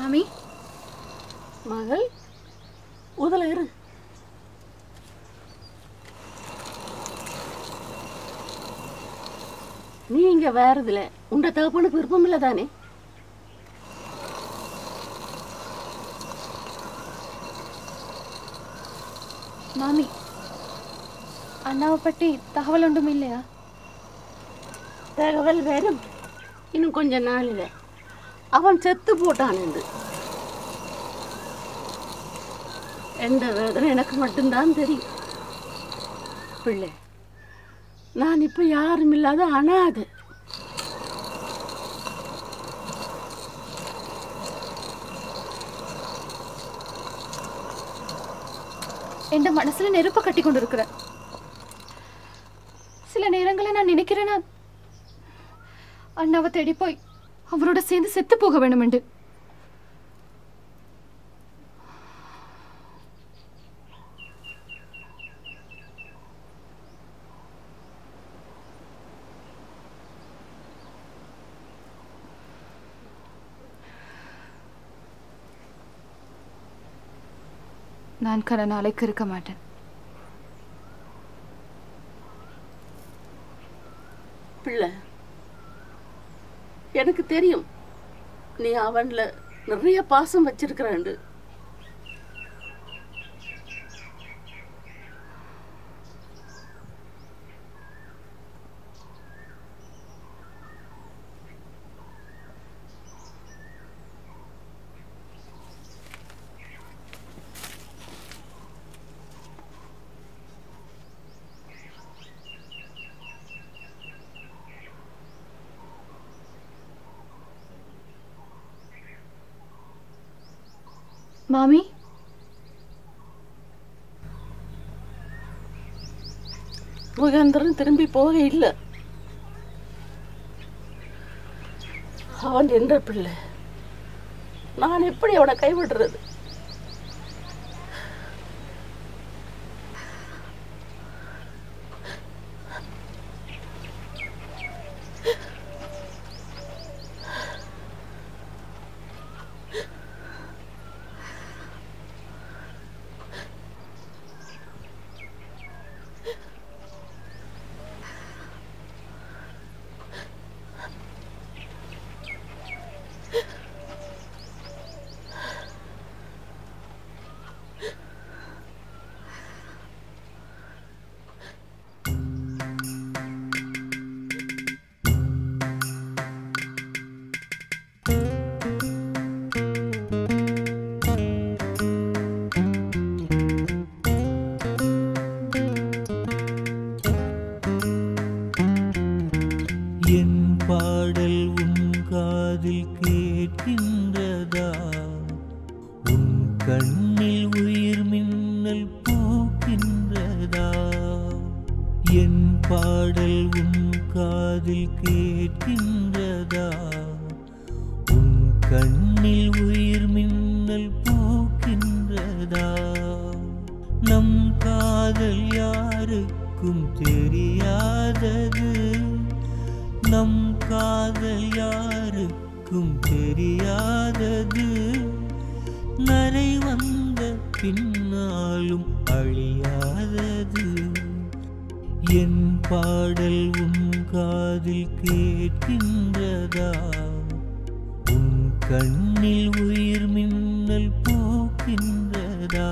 மாமி மகள் முதல்ல இரு நீ இங்க வேறதுல உண்ட தகப்பனுக்கு விருப்பம் இல்லை தானே மாமி அண்ணாவை பற்றி தகவல் ஒன்றும் இல்லையா தகவல் வரும் இன்னும் கொஞ்ச நாளில் அவன் செத்து போட்டான் என்று எந்த வேதனை எனக்கு மட்டும்தான் தெரியும் பிள்ளை நான் இப்போ யாரும் இல்லாத அனாதை என் மனசுல நெருப்ப கட்டி கொண்டு இருக்கிற சில நேரங்களில் நான் நினைக்கிறேன் நான் அண்ணாவை தேடி போய் அவரோட சேர்ந்து செத்து போக வேண்டும் என்று நான் கட நாளைக்கு இருக்க மாட்டேன் பிள்ளை எனக்கு தெரியும் நீ அவன்ல நிறைய பாசம் வச்சிருக்கிறாண்டு மாமி முகேந்திரன் திரும்பி போக இல்லை அவன் என்ற பிள்ளை நான் எப்படி அவனை கைவிடுறது என் பாடல் உன் காதில் கேட்கின்றதா உன் கண்ணில் உயிர் மின்னல் பூக்கின்றதா என் பாடல் உன் காதில் கேட்கின்றதா உன் கண்ணில் உயிர் மின்னல் பூக்கின்றதா நம் காதல் யாருக்கும் தெரியாதது நம் காதல் யாருக்கும் தெரியாதது நரை வந்த பின்னாலும் அழியாதது என் பாடல் உன் காதில் கேட்கின்றதா உன் கண்ணில் உயிர் மின்னல் பூக்கின்றதா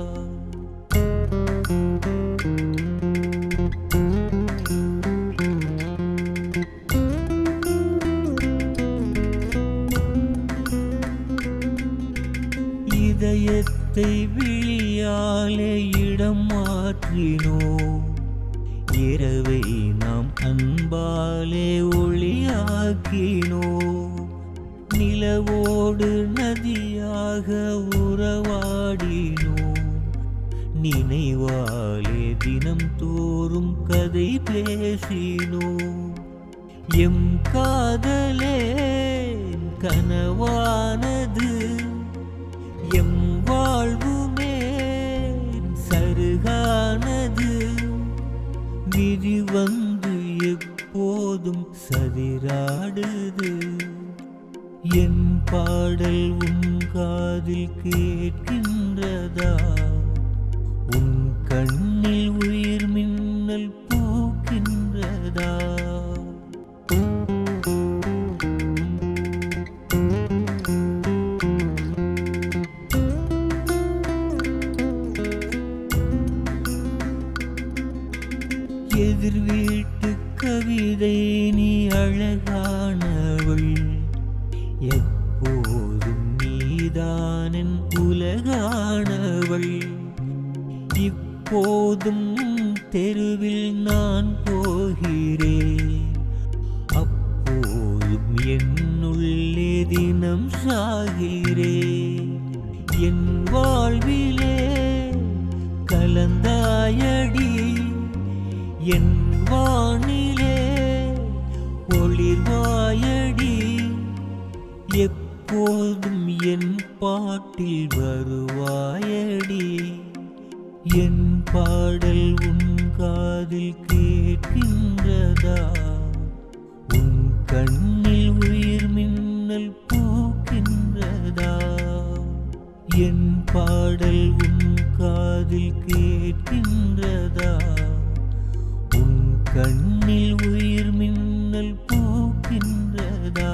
இதயத்தை விழியாலே இடம் மாற்றினோ இரவை நாம் அன்பாலே ஒளியாக்கினோ நிலவோடு நதியாக உறவாடினோ நினைவாலே தினம் தோறும் கதை பேசினோ எம் காதலே கனவானது எம் வாழ்வுமே சருகானது விதி வந்து எப்போதும் சதிராடுது என் பாடல் உன் காதில் கேட்கின்றதா உன் கண்ணில் உயிர் மின்னல் பூக்கின்றதா எதிர் வீட்டு கவிதை நீ அழகானவள் எப்போதும் நீதானன் உலகானவள் இப்போதும் தெருவில் நான் போகிறேன் அப்போதும் என்னுள்ளே தினம் சாகிறேன் என் வாழ்விலே கலந்தாயடி என் வானிலே ஒளிர்வாயடி எப்போதும் என் பாட்டில் வருவாயடி என் பாடல் உன் காதில் கேட்கின்றதா உன் கண்ணில் உயிர் மின்னல் பூக்கின்றதா என் பாடல் உன் காதில் கேட்கின்றதா உன் கண்ணில் உயிர் மின்னல் பூக்கின்றதா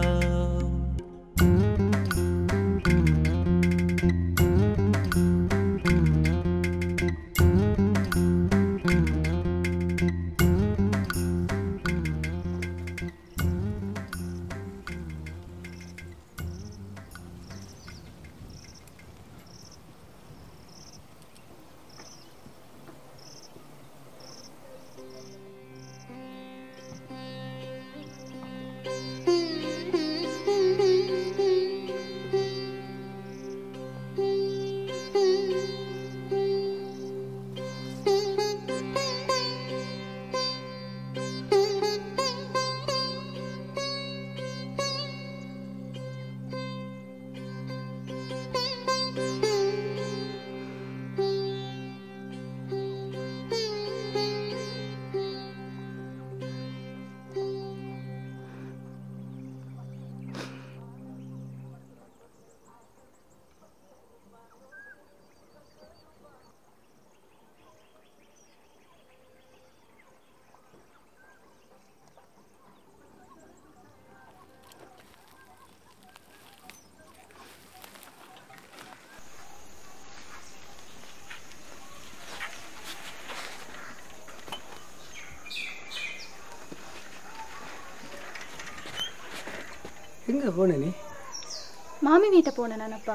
எங்கே போன நீ மாமி வீட்டை போனேன் நானப்பா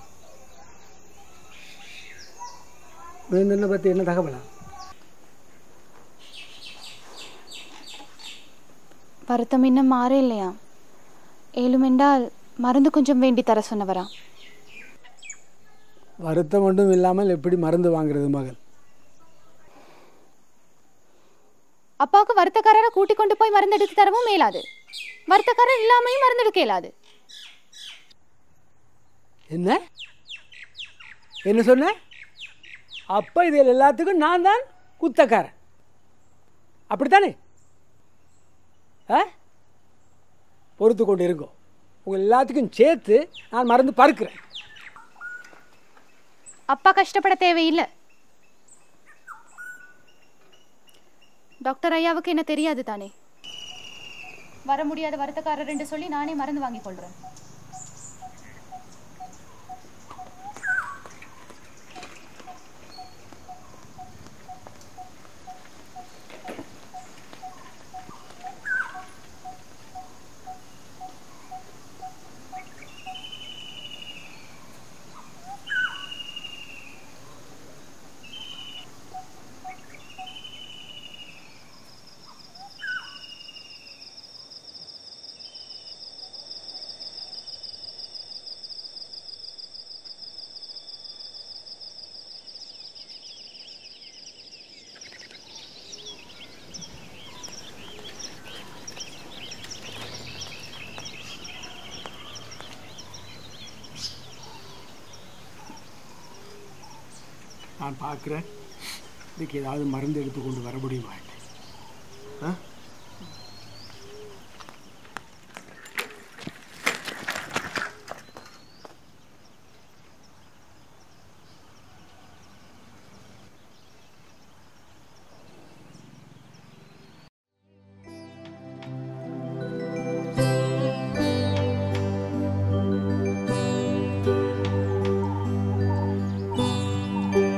வேந்தனை பற்றி என்ன தகவலா வருத்தம் இன்னும் மாறே இல்லையா ஏழுமென்றால் மருந்து கொஞ்சம் வேண்டி தர சொன்னவரா வருத்தம் ஒன்றும் இல்லாமல் எப்படி மருந்து வாங்குறது மகள் அப்பாவுக்கு வருத்தக்காரரை கூட்டிக் கொண்டு போய் மருந்து எடுத்து தரவும் மேலாது வருத்தக்காரர் இல்லாமையும் மருந்து எடுக்க இயலாது என்ன என்ன சொன்ன அப்போ இதில் எல்லாத்துக்கும் நான் தான் குத்தக்காரன் அப்படித்தானே ஆ பொறுத்து கொண்டு இருக்கோம் உங்கள் எல்லாத்துக்கும் சேர்த்து நான் மருந்து பறக்கிறேன் அப்பா கஷ்டப்பட தேவையில்லை டாக்டர் ஐயாவுக்கு என்ன தெரியாது தானே வர முடியாத வருத்தக்காரர் என்று சொல்லி நானே மருந்து வாங்கிக் கொள்றேன் நான் பார்க்குறேன் இதுக்கு ஏதாவது மருந்து எடுத்து கொண்டு வர முடியுமா ஆ